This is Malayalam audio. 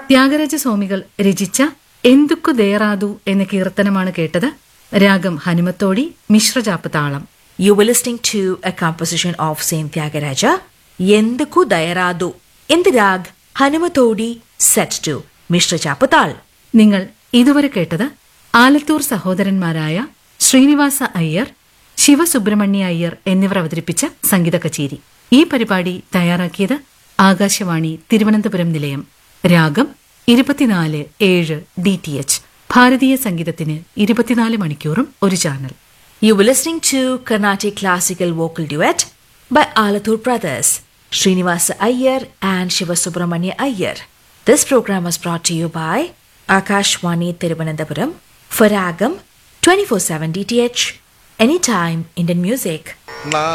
ത്യാഗരാജ സ്വാമികൾ രചിച്ച എന്തുക്കു ദേറാതു എന്ന കീർത്തനമാണ് കേട്ടത് രാഗം ഹനുമത്തോടി മിശ്രചാപ്പ് താളം You were listening to a composition of Saint Tyagaraja, Yenduku Dairadu, in the rag Hanumatodi set to Mishra Chapatal. നിങ്ങൾ ഇതുവരെ കേട്ടത് ആലത്തൂർ സഹോദരന്മാരായ ശ്രീനിവാസ അയ്യർ ശിവസുബ്രഹ്മണ്യ അയ്യർ എന്നിവർ അവതരിപ്പിച്ച സംഗീത കച്ചേരി ഈ പരിപാടി തയ്യാറാക്കിയത് ആകാശവാണി തിരുവനന്തപുരം നിലയം രാഗം ഇരുപത്തിനാല് ഏഴ് ഡി ടി എച്ച് ഭാരതീയ സംഗീതത്തിന് ഇരുപത്തിനാല് മണിക്കൂറും ഒരു channel You were listening to Carnatic Classical Vocal Duet by Alathur Brothers, Srinivasa Iyer and Shiva Subramanya Iyer. This program was brought to you by Akashwani Thiruvananthapuram for Ragam 24-7 DTH, anytime Indian music. നാ